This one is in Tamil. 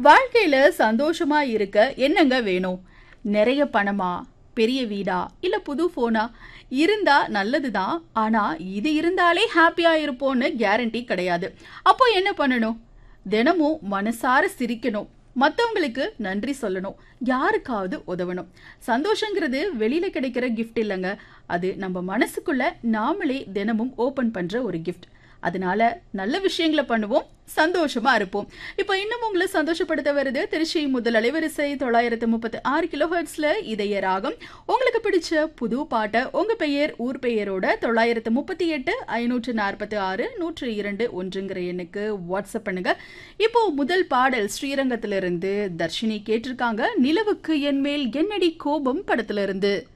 வாழ்க்கையில சந்தோஷமா இருக்க என்னங்க வேணும் நிறைய பணமா பெரிய வீடா இல்ல புது போனா இருந்தா நல்லதுதான் ஆனா இது இருந்தாலே ஹாப்பியா இருப்போம்னு கேரண்டி கிடையாது அப்போ என்ன பண்ணணும் தினமும் மனசார சிரிக்கணும் மற்றவங்களுக்கு நன்றி சொல்லணும் யாருக்காவது உதவணும் சந்தோஷங்கிறது வெளியில கிடைக்கிற கிஃப்ட் இல்லைங்க அது நம்ம மனசுக்குள்ள நாமளே தினமும் ஓபன் பண்ற ஒரு கிஃப்ட் அதனால நல்ல விஷயங்களை பண்ணுவோம் சந்தோஷமா இருப்போம் இப்போ இன்னும் உங்களை சந்தோஷப்படுத்த வருது திருச்சி முதல் அலைவரிசை தொள்ளாயிரத்து முப்பத்தி ஆறு கிலோ ஹெர்ட்ஸ்ல இதய ராகம் உங்களுக்கு பிடிச்ச புது பாட்டை உங்க பெயர் ஊர் பெயரோட தொள்ளாயிரத்து முப்பத்தி எட்டு ஐநூற்று நாற்பத்தி ஆறு நூற்று இரண்டு ஒன்றுங்கிற எண்ணுக்கு வாட்ஸ்அப் பண்ணுங்க இப்போ முதல் பாடல் ஸ்ரீரங்கத்திலிருந்து தர்ஷினி கேட்டிருக்காங்க நிலவுக்கு என் மேல் என்னடி கோபம் படத்துல இருந்து